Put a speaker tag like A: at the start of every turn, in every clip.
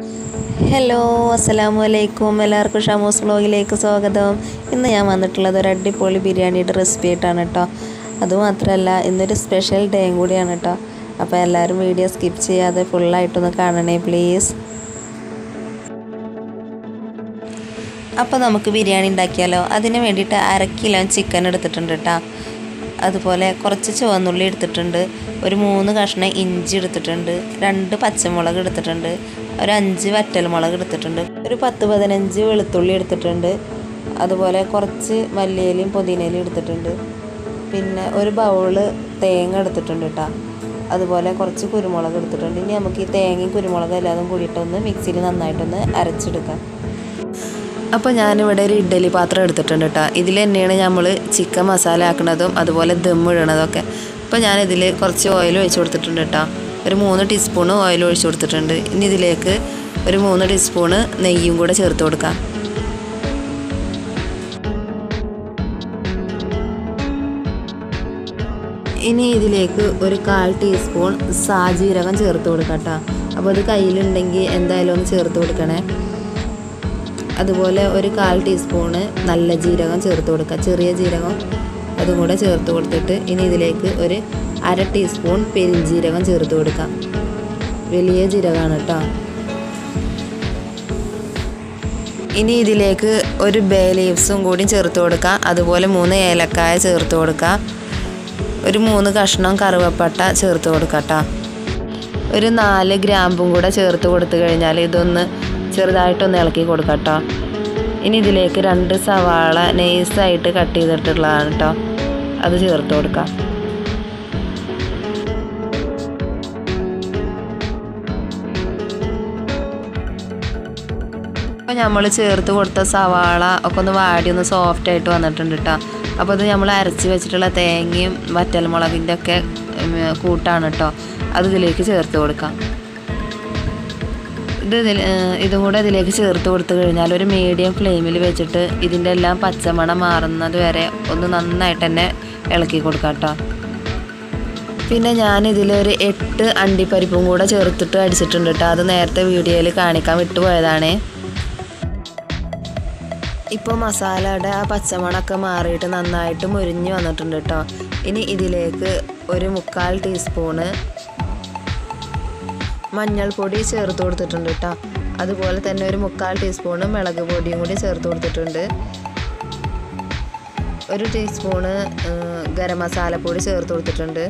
A: hello അസ്സലാമു അലൈക്കും എല്ലാവർക്കും ഷമൂസ് വ്ലോഗിലേക്ക് സ്വാഗതം ഇന്ന് ഞാൻ വന്നിട്ടുള്ളത് ഒരു അടിപൊളി ബിരിയാണിയുടെ റെസിപ്പി ആയിട്ടാണ് കേട്ടോ അതുമാത്രമല്ല ഇന്നൊരു സ്പെഷ്യൽ ഡേയും കൂടിയാണ് കേട്ടോ അപ്പോൾ എല്ലാവരും വീഡിയോ സ്കിപ്പ് ചെയ്യാതെ ഫുള്ളായിട്ടൊന്ന് കാണണേ പ്ലീസ് അപ്പോൾ നമുക്ക് ബിരിയാണി ഉണ്ടാക്കിയാലോ അതിന് വേണ്ടിയിട്ട് അര കിലോ ചിക്കൻ എടുത്തിട്ടുണ്ട് കേട്ടോ അതുപോലെ കുറച്ച് ചുവന്നുള്ളി എടുത്തിട്ടുണ്ട് ഒരു മൂന്ന് കഷ്ണം ഇഞ്ചി എടുത്തിട്ടുണ്ട് രണ്ട് പച്ചമുളക് എടുത്തിട്ടുണ്ട് ഒരു അഞ്ച് വറ്റൽമുളക് എടുത്തിട്ടുണ്ട് ഒരു പത്ത് പതിനഞ്ച് വെളുത്തുള്ളി എടുത്തിട്ടുണ്ട് അതുപോലെ കുറച്ച് മല്ലിയിലയും പുതിനയിലയും എടുത്തിട്ടുണ്ട് പിന്നെ ഒരു ബൗള് തേങ്ങ എടുത്തിട്ടുണ്ട് കേട്ടോ അതുപോലെ കുറച്ച് കുരുമുളക് എടുത്തിട്ടുണ്ട് ഇനി നമുക്ക് ഈ തേങ്ങയും കുരുമുളകും എല്ലാതും കൂടിയിട്ടൊന്ന് മിക്സിയിൽ നന്നായിട്ടൊന്ന് അരച്ചെടുക്കാം അപ്പോൾ ഞാനിവിടെ ഒരു ഇഡ്ഡലി പാത്രം എടുത്തിട്ടുണ്ട് കേട്ടോ ഇതിൽ തന്നെയാണ് നമ്മൾ ചിക്കൻ മസാല ആക്കുന്നതും അതുപോലെ ദം ഇടണതൊക്കെ അപ്പോൾ ഞാനിതിൽ കുറച്ച് ഓയിൽ ഒഴിച്ച് കൊടുത്തിട്ടുണ്ട് കേട്ടോ ഒരു മൂന്ന് ടീസ്പൂണ് ഓയിൽ ഒഴിച്ച് കൊടുത്തിട്ടുണ്ട് ഇനി ഇതിലേക്ക് ഒരു മൂന്ന് ടീസ്പൂണ് നെയ്യും കൂടെ ചേർത്ത് കൊടുക്കാം ഇനി ഇതിലേക്ക് ഒരു കാൽ ടീസ്പൂൺ സാജീരകം ചേർത്ത് കൊടുക്കാം കേട്ടോ അപ്പോൾ അത് കയ്യിലുണ്ടെങ്കിൽ എന്തായാലും ഒന്ന് ചേർത്ത് കൊടുക്കണേ അതുപോലെ ഒരു കാൽ ടീസ്പൂണ് നല്ല ജീരകം ചേർത്ത് കൊടുക്കുക ചെറിയ ജീരകം അതും കൂടെ ചേർത്ത് കൊടുത്തിട്ട് ഇനി ഇതിലേക്ക് ഒരു അര ടീസ്പൂൺ പെരിഞ്ജീരകം ചേർത്ത് കൊടുക്കാം വലിയ ജീരകമാണ് കേട്ടോ ഇനി ഇതിലേക്ക് ഒരു ബേ ലീവ്സും കൂടി ചേർത്ത് കൊടുക്കുക അതുപോലെ മൂന്ന് ഏലക്കായ ചേർത്ത് കൊടുക്കുക ഒരു മൂന്ന് കഷ്ണം കറുവപ്പട്ട ചേർത്ത് കൊടുക്കുക കേട്ടോ ഒരു നാല് ഗ്രാമ്പും കൂടെ ചേർത്ത് കൊടുത്തു കഴിഞ്ഞാൽ ഇതൊന്ന് ചെറുതായിട്ടൊന്ന് ഇളക്കി കൊടുക്കാം കേട്ടോ ഇനി ഇതിലേക്ക് രണ്ട് സവാള നൈസായിട്ട് കട്ട് ചെയ്തിട്ടുള്ളതാണ് കേട്ടോ അത് ചേർത്ത് കൊടുക്കാം അപ്പോൾ നമ്മൾ ചേർത്ത് കൊടുത്ത സവാള ഒക്കെ ഒന്ന് വാടി ഒന്ന് സോഫ്റ്റ് ആയിട്ട് വന്നിട്ടുണ്ട് കേട്ടോ അപ്പോൾ ഇത് നമ്മൾ അരച്ച് വെച്ചിട്ടുള്ള തേങ്ങയും വറ്റൽമുളകിൻ്റെ ഒക്കെ കൂട്ടാണ് കേട്ടോ അത് ഇതിലേക്ക് ചേർത്ത് കൊടുക്കാം ഇത് ഇതിൽ ഇതും കൂടെ ഇതിലേക്ക് ചേർത്ത് കൊടുത്തു കഴിഞ്ഞാൽ ഒരു മീഡിയം ഫ്ലെയിമിൽ വെച്ചിട്ട് ഇതിൻ്റെ എല്ലാം പച്ചമണം മാറുന്നത് വരെ ഒന്ന് നന്നായിട്ട് തന്നെ ഇളക്കി കൊടുക്കാം കേട്ടോ പിന്നെ ഞാൻ ഇതിലൊരു എട്ട് അണ്ടിപ്പരിപ്പും കൂടെ ചേർത്തിട്ട് അടിച്ചിട്ടുണ്ട് കേട്ടോ അത് നേരത്തെ വീഡിയോയിൽ കാണിക്കാൻ വിട്ടുപോയതാണേ ഇപ്പോൾ മസാലയുടെ ആ പച്ചമണമൊക്കെ മാറിയിട്ട് നന്നായിട്ട് മുരിഞ്ഞ് വന്നിട്ടുണ്ട് കേട്ടോ ഇനി ഇതിലേക്ക് ഒരു മുക്കാൽ ടീസ്പൂണ് മഞ്ഞൾപ്പൊടി ചേർത്ത് കൊടുത്തിട്ടുണ്ട് കേട്ടോ അതുപോലെ തന്നെ ഒരു മുക്കാൽ ടീസ്പൂണ് മുളക് പൊടിയും കൂടി ചേർത്ത് കൊടുത്തിട്ടുണ്ട് ഒരു ടീസ്പൂണ് ഗരം മസാലപ്പൊടി ചേർത്ത് കൊടുത്തിട്ടുണ്ട്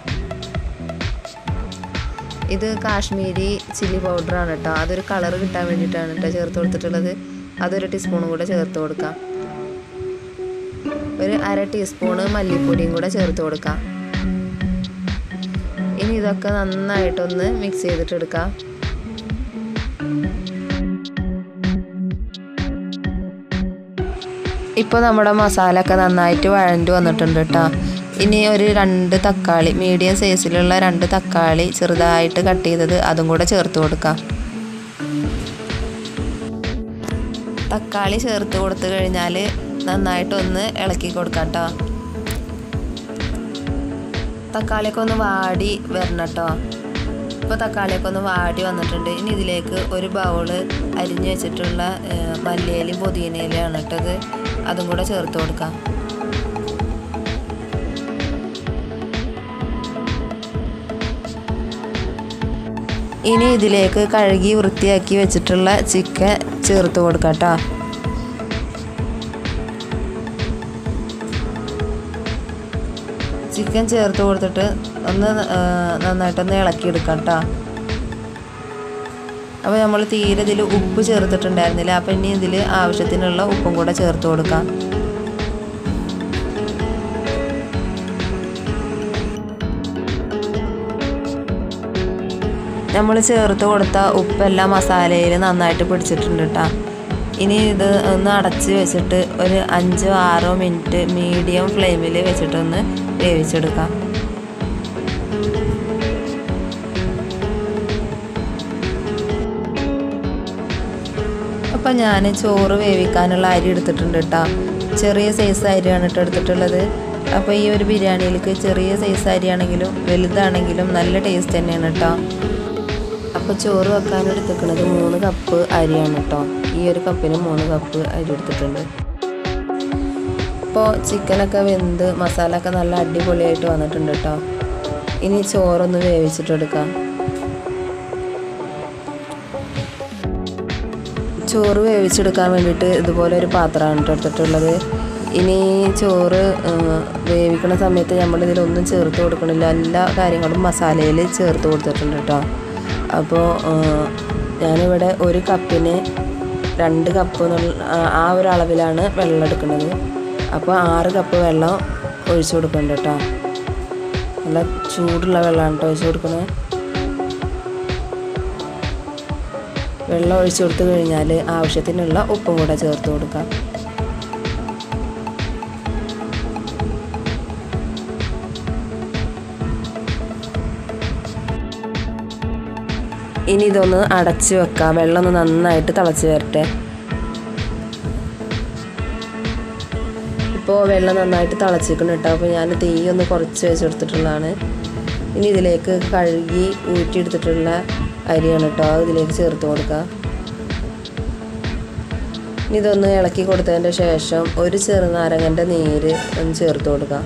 A: ഇത് കാശ്മീരി ചില്ലി പൗഡറാണ് കേട്ടോ അതൊരു കളർ കിട്ടാൻ വേണ്ടിയിട്ടാണ് കേട്ടോ ചേർത്ത് കൊടുത്തിട്ടുള്ളത് അതൊരു ടീസ്പൂണും കൂടെ ചേർത്ത് കൊടുക്കാം ഒരു അര ടീസ്പൂണ് മല്ലിപ്പൊടിയും കൂടെ ചേർത്ത് കൊടുക്കാം ഇനി ഇതൊക്കെ നന്നായിട്ടൊന്ന് മിക്സ് ചെയ്തിട്ട് എടുക്കാം ഇപ്പോൾ നമ്മുടെ മസാല ഒക്കെ നന്നായിട്ട് വഴണ്ട് വന്നിട്ടുണ്ട് കേട്ടോ ഇനി ഒരു രണ്ട് തക്കാളി മീഡിയം സൈസിലുള്ള രണ്ട് തക്കാളി ചെറുതായിട്ട് കട്ട് ചെയ്തത് അതും കൂടെ ചേർത്ത് കൊടുക്കാം തക്കാളി ചേർത്ത് കൊടുത്തു കഴിഞ്ഞാൽ നന്നായിട്ടൊന്ന് ഇളക്കി കൊടുക്കാം കേട്ടോ തക്കാളിയൊക്കെ ഒന്ന് വാടി വരണം കേട്ടോ ഇപ്പോൾ തക്കാളിയൊക്കെ ഒന്ന് വാടി വന്നിട്ടുണ്ട് ഇനി ഇതിലേക്ക് ഒരു ബൗള് അരിഞ്ഞു വെച്ചിട്ടുള്ള മല്ലിയിലും പുതിനയിലാണ് ഇട്ടത് അതും കൂടെ ചേർത്ത് കൊടുക്കാം ഇനി ഇതിലേക്ക് കഴുകി വൃത്തിയാക്കി വെച്ചിട്ടുള്ള ചിക്കൻ ചേർത്ത് കൊടുക്കാം കേട്ടോ ചിക്കൻ ചേർത്ത് കൊടുത്തിട്ട് ഒന്ന് നന്നായിട്ടൊന്ന് ഇളക്കിയെടുക്കാം കേട്ടോ അപ്പോൾ നമ്മൾ തീരെ ഇതിൽ ഉപ്പ് ചേർത്തിട്ടുണ്ടായിരുന്നില്ല അപ്പോൾ ഇനി ഇതിൽ ആവശ്യത്തിനുള്ള ഉപ്പും കൂടെ ചേർത്ത് കൊടുക്കാം നമ്മൾ ചേർത്ത് കൊടുത്ത ഉപ്പെല്ലാം മസാലയിൽ നന്നായിട്ട് പിടിച്ചിട്ടുണ്ട് കേട്ടോ ഇനി ഇത് ഒന്ന് അടച്ച് വെച്ചിട്ട് ഒരു അഞ്ചോ ആറോ മിനിറ്റ് മീഡിയം ഫ്ലെയിമിൽ വെച്ചിട്ടൊന്ന് വേവിച്ചെടുക്കാം അപ്പം ഞാൻ ചോറ് വേവിക്കാനുള്ള അരി എടുത്തിട്ടുണ്ട് കേട്ടോ ചെറിയ സൈസ് അരിയാണ് കേട്ടോ എടുത്തിട്ടുള്ളത് അപ്പോൾ ഈ ഒരു ബിരിയാണിയിലേക്ക് ചെറിയ സൈസ് അരിയാണെങ്കിലും വലുതാണെങ്കിലും നല്ല ടേസ്റ്റ് തന്നെയാണ് കേട്ടോ അപ്പോൾ ഇപ്പോൾ ചോറ് വെക്കാൻ എടുത്തിരിക്കുന്നത് മൂന്ന് കപ്പ് അരിയാണ് കേട്ടോ ഈ ഒരു കപ്പിന് മൂന്ന് കപ്പ് അരി എടുത്തിട്ടുണ്ട് ഇപ്പോൾ ചിക്കനൊക്കെ വെന്ത് മസാല ഒക്കെ നല്ല അടിപൊളിയായിട്ട് വന്നിട്ടുണ്ട് കേട്ടോ ഇനി ചോറൊന്ന് വേവിച്ചിട്ടെടുക്കാം ചോറ് വേവിച്ചെടുക്കാൻ വേണ്ടിയിട്ട് ഇതുപോലെ ഒരു പാത്രമാണ് കേട്ടോ എടുത്തിട്ടുള്ളത് ഇനി ചോറ് ആ, വേവിക്കുന്ന സമയത്ത് നമ്മൾ ഇതിലൊന്നും ചേർത്ത് കൊടുക്കണില്ല എല്ലാ കാര്യങ്ങളും മസാലയിൽ ചേർത്ത് കൊടുത്തിട്ടുണ്ട് കേട്ടോ അപ്പോൾ ആ, ഞാനിവിടെ ഒരു കപ്പിന് രണ്ട് കപ്പ് എന്നുള്ള ആ- ആ ഒരു അളവിലാണ് വെള്ളം എടുക്കുന്നത് അപ്പോൾ ആറ് കപ്പ് വെള്ളം ഒഴിച്ചു കൊടുക്കുന്നുണ്ട് കേട്ടോ നല്ല ചൂടുള്ള വെള്ളമാണ് കേട്ടോ ഒഴിച്ചു കൊടുക്കുന്നത് വെള്ളം ഒഴിച്ചു കൊടുത്തു കഴിഞ്ഞാൽ ആവശ്യത്തിനുള്ള ഉപ്പും കൂടെ ചേർത്ത് കൊടുക്കാം ഇനി ഇതൊന്ന് അടച്ച് വെക്കാം വെള്ളം ഒന്ന് നന്നായിട്ട് തിളച്ച് വരട്ടെ ഇപ്പോൾ വെള്ളം നന്നായിട്ട് തിളച്ചിരിക്കണം കേട്ടോ അപ്പോൾ ഞാൻ തീ ഒന്ന് കുറച്ച് വെച്ചെടുത്തിട്ടുള്ളതാണ് ഇനി ഇതിലേക്ക് കഴുകി ഊറ്റിയെടുത്തിട്ടുള്ള അരിയാണ് കേട്ടോ അത് ഇതിലേക്ക് ചേർത്ത് കൊടുക്കുക ഇനി ഇതൊന്ന് ഇളക്കി കൊടുത്തതിൻ്റെ ശേഷം ഒരു ചെറുനാരങ്ങൻ്റെ നീര് ഒന്ന് ചേർത്ത് കൊടുക്കുക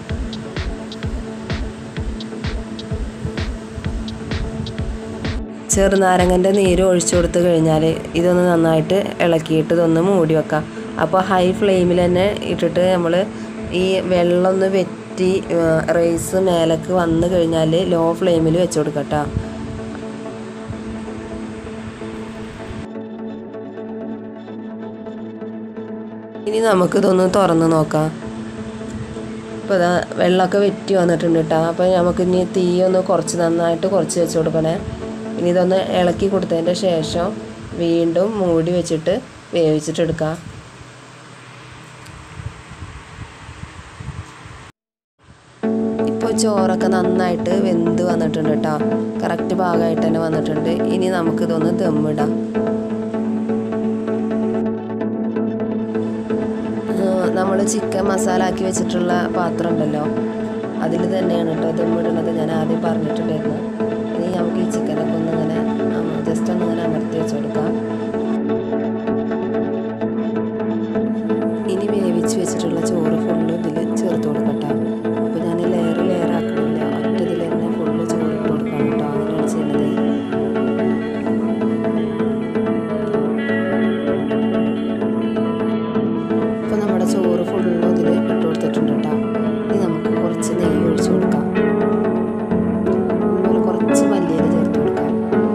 A: ചെറുനാരങ്ങൻ്റെ നീര് ഒഴിച്ചു കൊടുത്തു കഴിഞ്ഞാൽ ഇതൊന്ന് നന്നായിട്ട് ഇളക്കിയിട്ട് ഇതൊന്ന് മൂടി വെക്കാം അപ്പോൾ ഹൈ ഫ്ലെയിമിൽ തന്നെ ഇട്ടിട്ട് നമ്മൾ ഈ വെള്ളം ഒന്ന് വെറ്റി റൈസ് മേലേക്ക് വന്നു കഴിഞ്ഞാൽ ലോ ഫ്ലെയിമിൽ വെച്ച് കൊടുക്കട്ടോ ഇനി നമുക്കിതൊന്ന് തുറന്ന് നോക്കാം ഇപ്പോൾ ഇതാ വെള്ളമൊക്കെ വെറ്റി വന്നിട്ടുണ്ട് കേട്ടോ അപ്പോൾ നമുക്ക് ഇനി തീ ഒന്ന് കുറച്ച് നന്നായിട്ട് കുറച്ച് വെച്ച് കൊടുക്കണേ ഇനി ഇതൊന്ന് ഇളക്കി കൊടുത്തതിൻ്റെ ശേഷം വീണ്ടും മൂടി വെച്ചിട്ട് വേവിച്ചിട്ടെടുക്കാം ഇപ്പോൾ ചോറൊക്കെ നന്നായിട്ട് വെന്ത് വന്നിട്ടുണ്ട് കേട്ടോ കറക്റ്റ് ഭാഗമായിട്ട് തന്നെ വന്നിട്ടുണ്ട് ഇനി നമുക്കിതൊന്ന് ദമ്മിടാം നമ്മൾ ചിക്കൻ മസാല ആക്കി വെച്ചിട്ടുള്ള പാത്രം ഉണ്ടല്ലോ അതിൽ തന്നെയാണ് കേട്ടോ ദമ്മിടുന്നത് ഞാൻ ആദ്യം പറഞ്ഞിട്ടുണ്ടായിരുന്നു ഇനി നമുക്ക് ഈ ചിക്കനൊക്കെ ഒന്ന് ഇങ്ങനെ ജസ്റ്റ് ഒന്ന് ഇങ്ങനെ അമർത്തി വെച്ച് കൊടുക്കാം ഇനി വേവിച്ച് വെച്ചിട്ടുള്ള ചോറ് ഫുള്ള് ഇതിൽ ചേർത്ത് കൊടുക്കട്ടോ അപ്പോൾ ഞാൻ ലെയർ ലെയർ ആക്കണില്ല ഒറ്റ ഇതിൽ തന്നെ ഫുള്ള് ചോറ് ഇട്ട് കൊടുക്കണം കേട്ടോ അങ്ങനെയാണ് ചെയ്യുന്നത് ഇപ്പോൾ നമ്മുടെ ചോറ് ഫുള്ളും ഇതിൽ ഇട്ട് കൊടുത്തിട്ടുണ്ട് കേട്ടോ ഇനി നമുക്ക് കുറച്ച് നെയ്യ് ഒഴിച്ച് കൊടുക്കാം അതുപോലെ കുറച്ച് മല്ലിയില ചേർത്ത് കൊടുക്കാം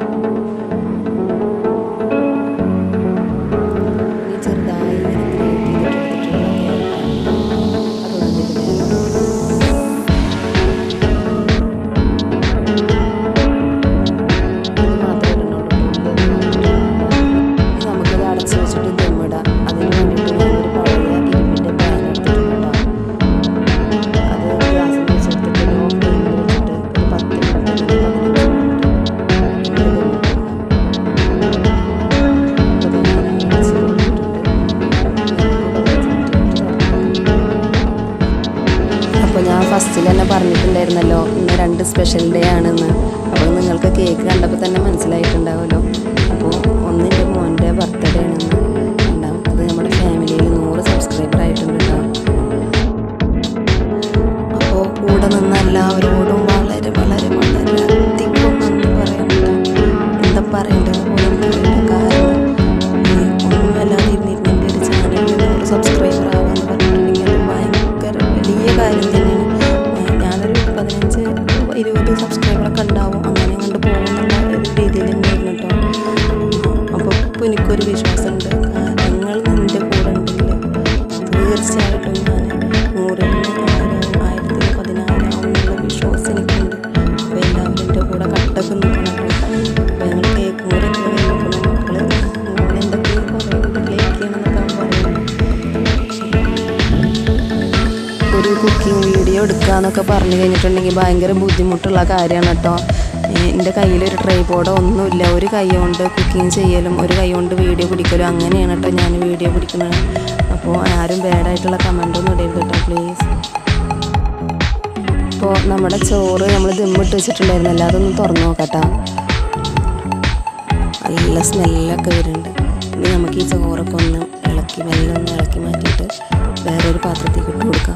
A: ഇനി ചെറുതായി ഇങ്ങനെ ഗ്രേറ്റ് ചെയ്തിട്ടെടുത്തിട്ടുള്ള അതൊന്നും ഇതിൽ മേലെ ഇത് മാത്രമേ ഇടുന്നുള്ളൂ ഇനി നമുക്കിത് അടച്ച് വെച്ചിട്ട് ദമ്മിടാം അതിന് വേണ്ടിയിട്ട് ഞാനൊരു പഴയ ഇരുമ്പിൻ്റെ പാൻ എടുത്തിട്ടുണ്ട് കേട്ടോ അത് ഗ്യാസിൽ വെച്ചെടുത്തിട്ട് ലോ ഫ്ലെയിമിൽ വെച്ചിട്ട് ഒരു പത്ത് മിനിറ്റ് അല്ലെങ്കിൽ പതിനഞ്ച് മിനിറ്റ് നമ്മൾ ദമ്മിടും അപ്പോൾ ഞാൻ അടച്ച് കൊടുത്തിട്ടുണ്ട് അപ്പോൾ ഞാൻ ഫസ്റ്റിൽ തന്നെ പറഞ്ഞിട്ടുണ്ടായിരുന്നല്ലോ ഇന്ന് രണ്ട് സ്പെഷ്യൽ ഡേ ആണെന്ന് അപ്പോൾ നിങ്ങൾക്ക് കേക്ക് കണ്ടപ്പോൾ തന്നെ മനസ്സിലായിട്ടുണ്ടാവുമല്ലോ അപ്പോൾ ഒന്ന് എൻ്റെ മോൻ്റെ ബർത്ത്ഡേ ആണെന്ന് രണ്ടാമത്തത് നമ്മുടെ ഫാമിലിയിൽ നൂറ് സബ്സ്ക്രൈബർ ആയിട്ടുണ്ട് കേട്ടോ അപ്പോൾ കൂടെ നിന്ന എല്ലാവരോടും വളരെ വളരെ വളരെ അധികം നന്ദി പറയാം കേട്ടോ എന്താ പറയേണ്ടത് പോലും അറിയില്ല കാരണം ഈ ഒന്നുമല്ലാതെ ഇരുന്നിരുന്നെങ്കിൽ ഒരു ചാനലിൽ നൂറ് സബ്സ്ക്രൈബർ ആവാന്ന് പറഞ്ഞിട്ടുണ്ടെങ്കിൽ അത് ഭയങ്കര വലിയ കാര്യം തന്നെയാണ് ഏഹ് ഞാനൊരു പതിനഞ്ച് ഇരുപത് സബ്സ്ക്രൈബറൊക്കെ ഉണ്ടാവും അങ്ങനെ കണ്ട് പോകുന്നുള്ള ഒരു രീതിയിൽ തന്നെയായിരുന്നു കേട്ടോ അപ്പോൾ ഇപ്പോൾ എനിക്കൊരു വിശ്വാസമുണ്ട് നിങ്ങൾ നിൻ്റെ കൂടെ ഉണ്ടെങ്കിൽ തീർച്ചയായിട്ടും ഞാൻ നൂറിൽ ആയിരം ആയിരത്തിൽ പതിനായിരം എന്നുള്ള വിശ്വാസം എനിക്കുണ്ട് അപ്പോൾ എല്ലാവരും എൻ്റെ കൂടെ കട്ടൊക്കെ നിൽക്കണം കേട്ടോ അപ്പോൾ ഞങ്ങൾ കേക്ക് മുറിയൊക്കെ കഴിഞ്ഞപ്പോൾ മക്കൾ എന്തൊക്കെയോ പറയും കേക്ക് ചെയ്യണമെന്നൊക്കെ പറയും ഒരു കുക്കിംഗ് വീഡിയോ എടുക്കാന്നൊക്കെ പറഞ്ഞു കഴിഞ്ഞിട്ടുണ്ടെങ്കിൽ ഭയങ്കര ബുദ്ധിമുട്ടുള്ള കാര്യമാണ് കേട്ടോ എൻ്റെ കയ്യിലൊരു ട്രൈപോഡോ ഒന്നുമില്ല ഒരു കൈ കൊണ്ട് കുക്കിംഗ് ചെയ്യലും ഒരു കൈ കൊണ്ട് വീഡിയോ പിടിക്കലും അങ്ങനെയാണ് കേട്ടോ ഞാൻ വീഡിയോ പിടിക്കുന്നത് അപ്പോൾ ആരും ബാഡായിട്ടുള്ള കമൻ്റൊന്നും ഇടരുത് കേട്ടോ പ്ലീസ് ഇപ്പോൾ നമ്മുടെ ചോറ് നമ്മൾ ദമ്മിട്ട് വെച്ചിട്ടുണ്ടായിരുന്നല്ലോ അതൊന്ന് തുറന്നു നോക്കട്ടോ
B: നല്ല സ്മെല്ലൊക്കെ വരുന്നുണ്ട് ഇനി നമുക്ക് ഈ ചോറൊക്കെ ഒന്ന് ഇളക്കി മെല്ലെ ഒന്ന് ഇളക്കി മാറ്റിയിട്ട് വേറൊരു പാത്രത്തേക്ക് ഇട്ട് കൊടുക്കാം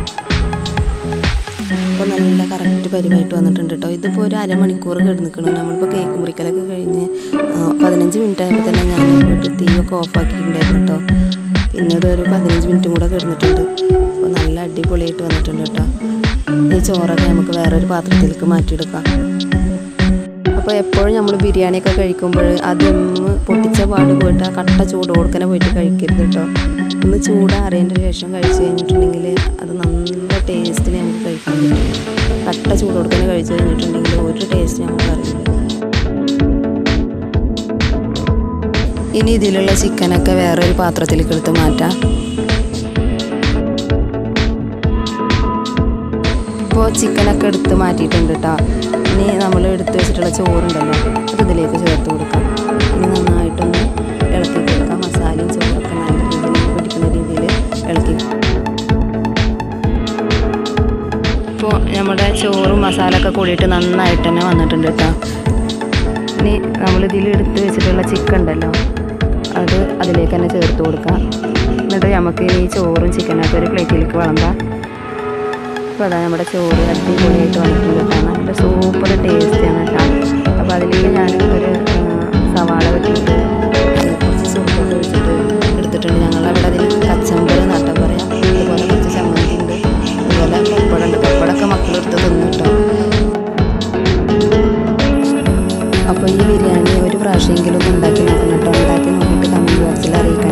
B: ഇപ്പോൾ നല്ല കറക്റ്റ് പരിവായിട്ട് വന്നിട്ടുണ്ട് കേട്ടോ ഇതിപ്പോൾ ഒരു അരമണിക്കൂർ കിടന്നിക്കണം നമ്മളിപ്പോൾ കേക്ക് മുറിക്കലൊക്കെ കഴിഞ്ഞ് ആ, പതിനഞ്ച് മിനിറ്റ് ആയപ്പോൾ തന്നെ ഞാൻ പോയിട്ട് തീയൊക്കെ ഓഫാക്കിയിട്ടുണ്ടായിരുന്നു കേട്ടോ പിന്നീട് ഒരു പതിനഞ്ച് മിനിറ്റും കൂടെ കിടന്നിട്ടുണ്ട് അപ്പോൾ നല്ല അടിപൊളിയായിട്ട് വന്നിട്ടുണ്ട് കേട്ടോ ഈ ചോറൊക്കെ നമുക്ക് വേറൊരു പാത്രത്തിലേക്ക് മാറ്റിയെടുക്കാം അപ്പോൾ എപ്പോഴും നമ്മൾ ബിരിയാണിയൊക്കെ കഴിക്കുമ്പോൾ അതൊന്ന് പൊട്ടിച്ച പാട് പോയിട്ട് ആ കട്ട ചൂട് കൊടുക്കനെ പോയിട്ട് കഴിക്കരുത് കേട്ടോ ഒന്ന് ചൂടാറിയതിൻ്റെ ശേഷം കഴിച്ചു കഴിഞ്ഞിട്ടുണ്ടെങ്കിൽ അത് നല്ല ടേസ്റ്റിൽ നമുക്ക് കഴിക്കാൻ പറ്റും കട്ട ചൂട് കൊടുക്കനെ കഴിച്ചു കഴിഞ്ഞിട്ടുണ്ടെങ്കിൽ ഒരു ടേസ്റ്റ് നമുക്ക് അറിയില്ല ഇനി ഇതിലുള്ള ചിക്കനൊക്കെ വേറൊരു പാത്രത്തിലേക്ക് എടുത്ത് മാറ്റാം ഇപ്പോൾ ചിക്കനൊക്കെ എടുത്ത് മാറ്റിയിട്ടുണ്ട് കേട്ടോ ഇനി നമ്മൾ എടുത്ത് വെച്ചിട്ടുള്ള ചോറുണ്ടല്ലോ അത് ഇതിലേക്ക് ചേർത്ത് കൊടുക്കാം ഇനി നന്നായിട്ടൊന്ന് ഇളക്കി കൊടുക്കാം മസാലയും ചോറൊക്കെ നല്ല രീതിയിൽ പിടിക്കുന്ന രീതിയിൽ ഇളക്കി ഇപ്പോൾ നമ്മുടെ ചോറും മസാല ഒക്കെ കൂടിയിട്ട് നന്നായിട്ട് തന്നെ വന്നിട്ടുണ്ട് കേട്ടോ ഇനി നമ്മളിതിൽ എടുത്ത് വെച്ചിട്ടുള്ള ചിക്കൻ ഉണ്ടല്ലോ അത് അതിലേക്ക് തന്നെ ചേർത്ത് കൊടുക്കാം എന്നിട്ട് നമുക്ക് ഈ ചോറും ചിക്കനൊക്കെ ഒരു പ്ലേറ്റിലേക്ക് വിളമ്പാം അപ്പോൾ അതാ നമ്മുടെ ചോറ് അടിപൊളിയായിട്ട് വന്നിട്ടുണ്ട് കേട്ടോ നല്ല സൂപ്പർ ടേസ്റ്റിയാണ് കേട്ടോ അപ്പോൾ അതിലേക്ക് ഞാൻ ഒരു ആ, സവാള വെട്ടിയിട്ട് കുറച്ച് സൂപ്പൊക്കെ ഒഴിച്ചിട്ട് എടുത്തിട്ടുണ്ട് ഞങ്ങളവിടെ അതിൽ കച്ചമ്പർ നട്ട പറയാം അതുപോലെ കുറച്ച് ചമ്മന്തി ഉണ്ട് അതുപോലെ പപ്പടമുണ്ട് പപ്പടമൊക്കെ മക്കളെടുത്ത് തിന്നു കേട്ടോ അപ്പോൾ ഈ ബിരിയാണി ഒരു പ്രാവശ്യമെങ്കിലും ഒന്ന് ഉണ്ടാക്കി നോക്കണം കേട്ടോ ഉണ്ടാക്കി നോക്കിയിട്ട് കമൻറ്റ് ബോക്സിൽ അറിയിക്കണം